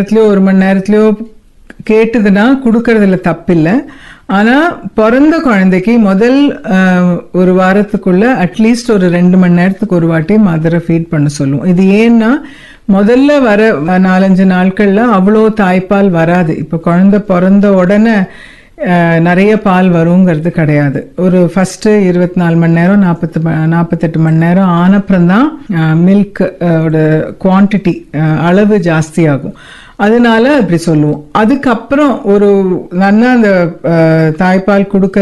நேரத்துலயோ ஒரு மணி நேரத்துலயோ கேட்டதுன்னா கொடுக்கறதுல தப்பில்லை ஆனா பிறந்த குழந்தைக்கு முதல் ஆஹ், ஒரு வாரத்துக்குள்ள அட்லீஸ்ட் ஒரு ரெண்டு மணி நேரத்துக்கு ஒரு வாட்டி மதரை ஃபீட் பண்ண சொல்லுவோம் இது ஏன்னா முதல்ல வர நாலஞ்சு நாட்கள்ல அவ்வளோ தாய்ப்பால் வராது இப்போ குழந்தை பிறந்த உடனே அஹ், நிறைய பால் வருங்கிறது கிடையாது ஒரு ஃபர்ஸ்ட் இருபத்தி நாலு மணி நேரம் நாற்பத்து நாற்பத்தெட்டு மணி நேரம் ஆனப்புறம் தான் மில்க் ஓட குவான்டிட்டி அளவு ஜாஸ்தியாகும் அதனால அப்படி சொல்லுவோம் அதுக்கப்புறம் ஒரு நல்லா அந்த அஹ், தாய்ப்பால் கொடுக்கற